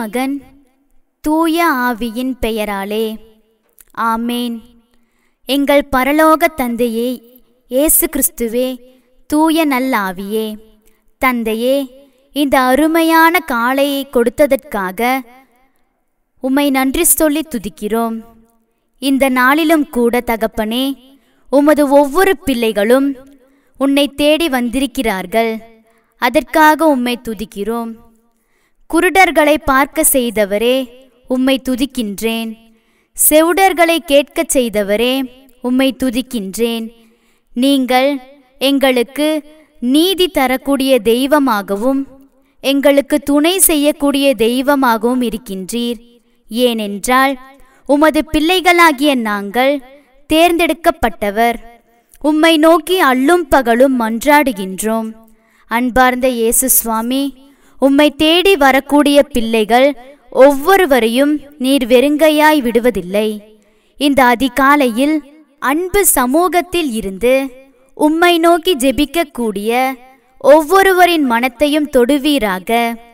மகன் தூய ஆவியின் பெயராலே ஆமேன் எங்கள் பரலோக தந்தையே இயேசு கிறிஸ்துவே தூய நல்லாவியே தந்தையே இந்த அருமையான காளையை கொடுத்ததற்காக உம்மை நன்றி சொல்லி துதிக்கிறோம் இந்த நாளிலும் கூட தகப்பனே உமது ஒவ்வொரு பிள்ளைகளும் உன்னை தேடி வந்திருக்கிறார்கள் அதற்காக உம்மை துதிக்கிறோம் குருடர்களை பார்க்க செய்தவரே உம்மை துதிக்கின்றேன் செவுடர்களை கேட்கச் செய்தவரே உம்மை துதிக்கின்றேன் நீங்கள் எங்களுக்கு நீதி தரக்கூடிய தெய்வமாகவும் எங்களுக்கு துணை செய்யக்கூடிய தெய்வமாகவும் இருக்கின்றீர் ஏனென்றால் உமது பிள்ளைகளாகிய நாங்கள் தேர்ந்தெடுக்கப்பட்டவர் உம்மை நோக்கி அல்லும் பகலும் மன்றாடுகின்றோம் அன்பார்ந்த இயேசு சுவாமி உம்மை தேடி வரக்கூடிய பிள்ளைகள் ஒவ்வொருவரையும் நீர் வெறுங்கையாய் விடுவதில்லை இந்த அதிகாலையில் அன்பு சமூகத்தில் இருந்து உம்மை நோக்கி ஜெபிக்கக்கூடிய ஒவ்வொருவரின் மனத்தையும் தொடுவீராக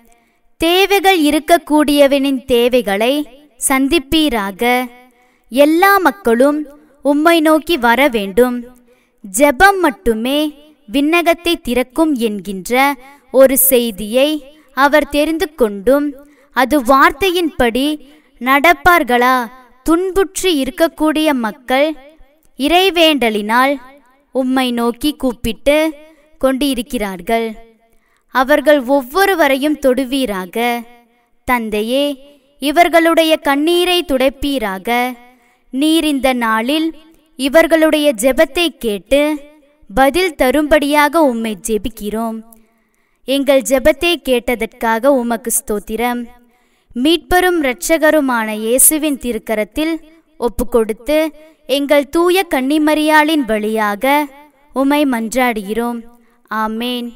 தேவைகள் இருக்கக்கூடியவனின் தேவைகளை சந்திப்பீராக எல்லா மக்களும் உம்மை நோக்கி வர வேண்டும் ஜெபம் மட்டுமே விண்ணகத்தை திறக்கும் என்கின்ற ஒரு செய்தியை அவர் தெரிந்து கொண்டும் அது வார்த்தையின்படி நடப்பார்களா துன்புற்று இருக்கக்கூடிய மக்கள் இறைவேண்டலினால் உம்மை நோக்கி கூப்பிட்டு கொண்டு இருக்கிறார்கள் அவர்கள் ஒவ்வொருவரையும் தொடுவீராக தந்தையே இவர்களுடைய கண்ணீரை துடைப்பீராக நீர் இந்த நாளில் இவர்களுடைய ஜெபத்தை கேட்டு பதில் தரும்படியாக உம்மை ஜெபிக்கிறோம் எங்கள் ஜெபத்தை கேட்டதற்காக உமக்கு ஸ்தோத்திரம் மீட்பரும் இரட்சகருமான இயேசுவின் திருக்கரத்தில் ஒப்புக்கொடுத்து எங்கள் தூய கன்னிமரியாளின் வழியாக உமை மன்றாடுகிறோம் ஆமேன்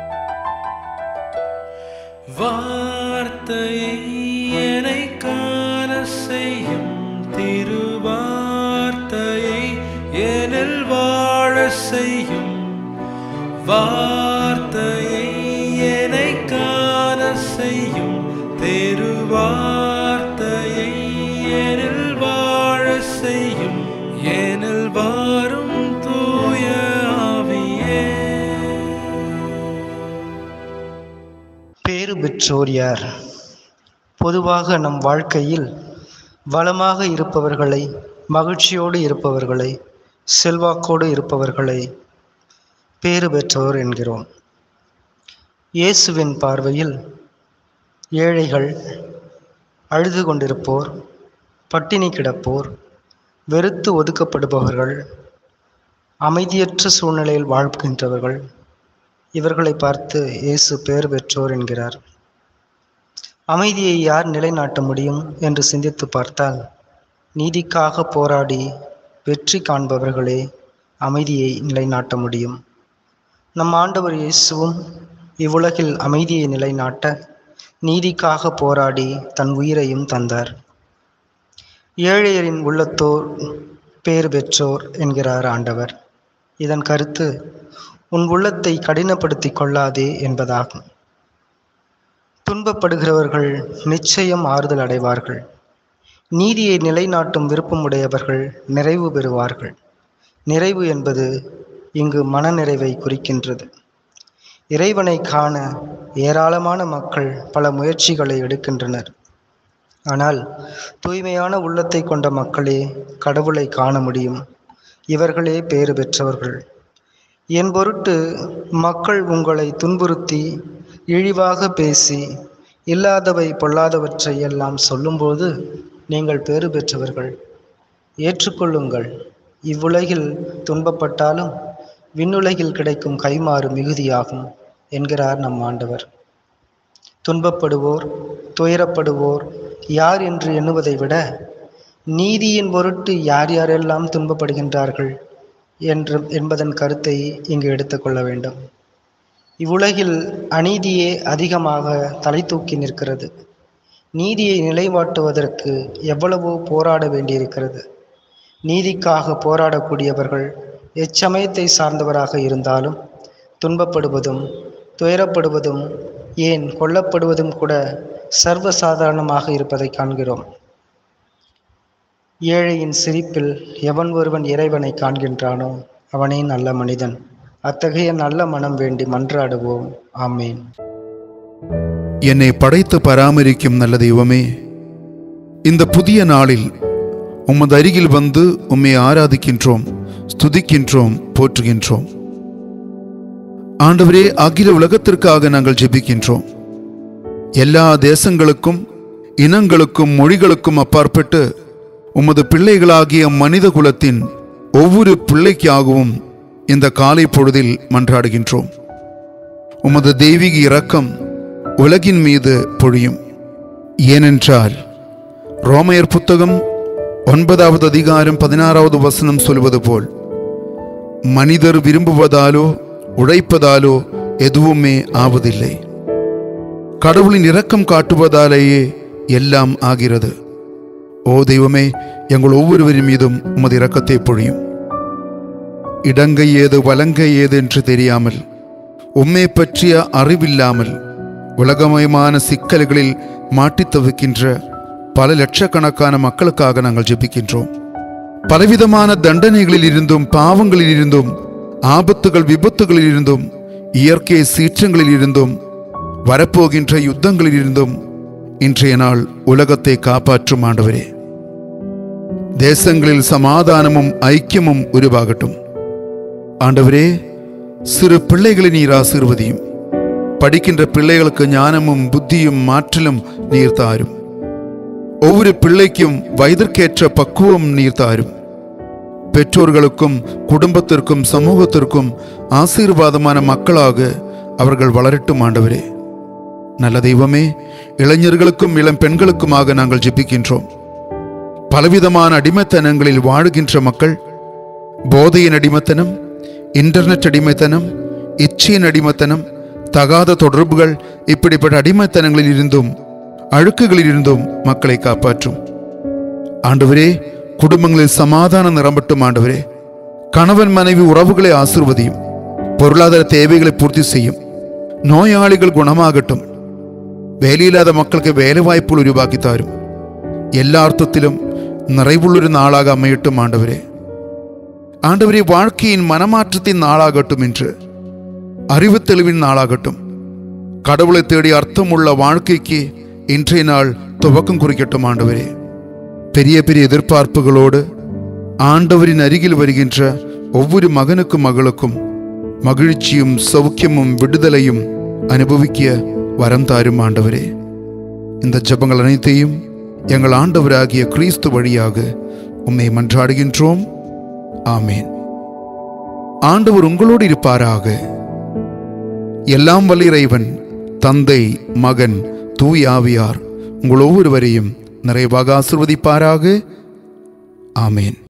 வார்த்தையை என்னை காண செய்யும் திருவார்த்தையை எனில் வாழ செய்யும் வார்த்தையை என்னை காண செய்யும் திருவார்த்தையை எனில் வாழ செய்யும் எனில் வாரும் தூய ஆவியே பேறு பெற்றோர் யார் பொதுவாக நம் வாழ்க்கையில் வளமாக இருப்பவர்களை மகிழ்ச்சியோடு இருப்பவர்களை செல்வாக்கோடு இருப்பவர்களை பேறு பெற்றோர் என்கிறோம் இயேசுவின் பார்வையில் ஏழைகள் அழுது கொண்டிருப்போர் பட்டினி கிடப்போர் வெறுத்து ஒதுக்கப்படுபவர்கள் அமைதியற்ற சூழ்நிலையில் வாழ்கின்றவர்கள் இவர்களை பார்த்து இயேசு பேர் பெற்றோர் என்கிறார் அமைதியை யார் நிலைநாட்ட முடியும் என்று சிந்தித்து பார்த்தால் நீதிக்காக போராடி வெற்றி காண்பவர்களே அமைதியை நிலைநாட்ட முடியும் நம் ஆண்டவர் இயேசுவும் இவ்வுலகில் அமைதியை நிலைநாட்ட நீதிக்காக போராடி தன் உயிரையும் தந்தார் ஏழையரின் உள்ளத்தோர் பேர் பெற்றோர் என்கிறார் ஆண்டவர் இதன் கருத்து உன் உள்ளத்தை கடினப்படுத்திக் கொள்ளாதே என்பதாகும் துன்பப்படுகிறவர்கள் நிச்சயம் ஆறுதல் அடைவார்கள் நீதியை நிலைநாட்டும் விருப்பமுடையவர்கள் நிறைவு பெறுவார்கள் நிறைவு என்பது இங்கு மனநிறைவை குறிக்கின்றது இறைவனை காண ஏராளமான மக்கள் பல முயற்சிகளை எடுக்கின்றனர் ஆனால் தூய்மையான உள்ளத்தை கொண்ட மக்களே கடவுளை காண முடியும் இவர்களே பேறு பெற்றவர்கள் என் பொருட்டு மக்கள் உங்களை துன்புறுத்தி இழிவாக பேசி இல்லாதவை பொல்லாதவற்றை எல்லாம் சொல்லும்போது நீங்கள் பேறு பெற்றவர்கள் ஏற்றுக்கொள்ளுங்கள் இவ்வுலகில் துன்பப்பட்டாலும் விண்ணுலகில் கிடைக்கும் கைமாறு மிகுதியாகும் என்கிறார் நம் ஆண்டவர் துன்பப்படுவோர் துயரப்படுவோர் யார் என்று எண்ணுவதை விட நீதியின் பொருட்டு யார் யாரெல்லாம் துன்பப்படுகின்றார்கள் என்று என்பதன் கருத்தை இங்கு எடுத்துக்கொள்ள வேண்டும் இவ்வுலகில் அநீதியே அதிகமாக தலை தூக்கி நிற்கிறது நீதியை நிலைநாட்டுவதற்கு எவ்வளவோ போராட வேண்டியிருக்கிறது நீதிக்காக போராடக்கூடியவர்கள் எச்சமயத்தை சார்ந்தவராக இருந்தாலும் துன்பப்படுவதும் துயரப்படுவதும் ஏன் கொல்லப்படுவதும் கூட சர்வசாதாரணமாக இருப்பதை காண்கிறோம் ஏழையின் சிரிப்பில் எவன் ஒருவன் இறைவனை காண்கின்றானோ அவனே நல்ல மனிதன் அத்தகைய நல்ல மனம் வேண்டி மன்றாடுவோம் ஆமேன் என்னை படைத்து பராமரிக்கும் நல்ல தெய்வமே இந்த புதிய நாளில் உமது அருகில் வந்து உம்மை ஆராதிக்கின்றோம் ஸ்துதிக்கின்றோம் போற்றுகின்றோம் ஆண்டவரே அகில உலகத்திற்காக நாங்கள் ஜெபிக்கின்றோம் எல்லா தேசங்களுக்கும் இனங்களுக்கும் மொழிகளுக்கும் அப்பாற்பட்டு உமது பிள்ளைகளாகிய மனித குலத்தின் ஒவ்வொரு பிள்ளைக்காகவும் இந்த காலை பொழுதில் மன்றாடுகின்றோம் உமது தெய்வீக இரக்கம் உலகின் மீது பொழியும் ஏனென்றால் ரோமையர் புத்தகம் ஒன்பதாவது அதிகாரம் பதினாறாவது வசனம் சொல்வது போல் மனிதர் விரும்புவதாலோ உழைப்பதாலோ எதுவுமே ஆவதில்லை கடவுளின் இரக்கம் காட்டுவதாலேயே எல்லாம் ஆகிறது ஓ தெய்வமே எங்கள் ஒவ்வொருவரின் மீதும் உமது இரக்கத்தை பொழியும் இடங்கை ஏது வலங்கை ஏது என்று தெரியாமல் உம்மை பற்றிய அறிவில்லாமல் உலகமயமான சிக்கல்களில் மாட்டித் தவிக்கின்ற பல லட்சக்கணக்கான மக்களுக்காக நாங்கள் ஜெபிக்கின்றோம் பலவிதமான தண்டனைகளில் இருந்தும் பாவங்களில் இருந்தும் ஆபத்துகள் விபத்துகளில் இருந்தும் இயற்கை சீற்றங்களில் இருந்தும் வரப்போகின்ற யுத்தங்களில் இருந்தும் இன்றைய நாள் உலகத்தை காப்பாற்றும் ஆண்டவரே தேசங்களில் சமாதானமும் ஐக்கியமும் உருவாகட்டும் ஆண்டவரே சிறு பிள்ளைகளை நீர் ஆசீர்வதியும் படிக்கின்ற பிள்ளைகளுக்கு ஞானமும் புத்தியும் மாற்றலும் நீர் தாரும் ஒவ்வொரு பிள்ளைக்கும் வயதிற்கேற்ற பக்குவம் நீர் தாரும் பெற்றோர்களுக்கும் குடும்பத்திற்கும் சமூகத்திற்கும் ஆசீர்வாதமான மக்களாக அவர்கள் வளரட்டும் ஆண்டவரே நல்ல தெய்வமே இளைஞர்களுக்கும் இளம் பெண்களுக்குமாக நாங்கள் ஜெபிக்கின்றோம் பலவிதமான அடிமைத்தனங்களில் வாழுகின்ற மக்கள் போதையின் அடிமைத்தனம் இன்டர்நெட் அடிமைத்தனம் இச்சையின் அடிமைத்தனம் தகாத தொடர்புகள் இப்படிப்பட்ட அடிமைத்தனங்களில் இருந்தும் அழுக்குகளில் இருந்தும் மக்களை காப்பாற்றும் ஆண்டவரே குடும்பங்களில் சமாதானம் நிரம்பட்டும் ஆண்டவரே கணவன் மனைவி உறவுகளை ஆசிர்வதியும் பொருளாதார தேவைகளை பூர்த்தி செய்யும் நோயாளிகள் குணமாகட்டும் வேலையில்லாத மக்களுக்கு வேலை வாய்ப்புகள் உருவாக்கி தாரும் எல்லா அர்த்தத்திலும் நிறைவுള്ളൊരു நாளாக அமையட்டும் ஆண்டவரே ஆண்டவரே வாழ்க்கையின் மனமாற்றத்தின் நாளாகட்டும் என்று அறிவு தெளிவின் நாளாகட்டும் கடவுளை தேடி அர்த்தமுள்ள வாழ்க்கைக்கு இன்றைய நாள் துவக்கம் குறிக்கட்டும் ஆண்டவரே பெரிய பெரிய எதிர்பார்ப்புகளோடு ஆண்டவரின் அருகில் வருகின்ற ஒவ்வொரு மகனுக்கும் மகளுக்கும் மகிழ்ச்சியும் சௌக்கியமும் விடுதலையும் அனுபவிக்க வரம் தாரும் ஆண்டவரே இந்த ஜெபங்கள் அனைத்தையும் எங்கள் ஆண்டவராகிய கிறிஸ்து வழியாக உம்மை மன்றாடுகின்றோம் ஆமேன் ஆண்டவர் உங்களோடு இருப்பாராக எல்லாம் வல்ல இறைவன் தந்தை மகன் தூய் ஆவியார் உங்கள் ஒவ்வொருவரையும் நிறைவாக ஆசிர்வதிப்பாராக ஆமேன்